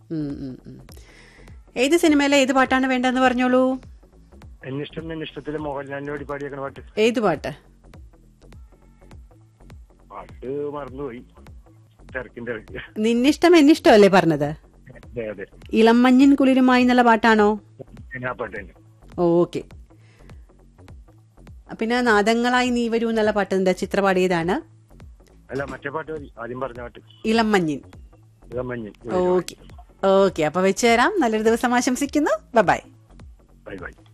ഉം, ഉം, ഉം. ഏത് സിനിമയിലെ ഏത് പാട്ടാണ് വേണ്ടതെന്ന് പറഞ്ഞോളൂ എന്നിഷ്ടം എന്നിഷ്ടത്തില് മോഹൻലാലിന്റെ വേണ്ടി പാടിയേക്കണ പാട്ട് ഏത് പാട്ട് പാട്ട് മറന്നുപോയി തിരക്കിന്റെ ഇടയ്ക്ക്. നിന്നിഷ്ടം എന്നിഷ്ടം അല്ലേ പറഞ്ഞത് അതെ അതെ ഇളം മഞ്ഞിൻ കുളിരുമായി എന്നുള്ള പാട്ടാണോ ഞാൻ ആ പാട്ട് തന്നെ ഓക്കെ പിന്നെ നാദങ്ങളായി നീ വരൂ എന്നുള്ള പാട്ട് എന്താ ചിത്ര പാടിയതാണ് അല്ല മറ്റേ പാട്ട് മതി ആദ്യം പറഞ്ഞ പാട്ട് ഇളം മഞ്ഞിൻ ഇളമഞ്ഞ് ഓക്കെ ഓക്കെ അപ്പൊ വെച്ച് തരാം നല്ലൊരു ദിവസം ആശംസിക്കുന്നു ബൈ ബൈ ബൈ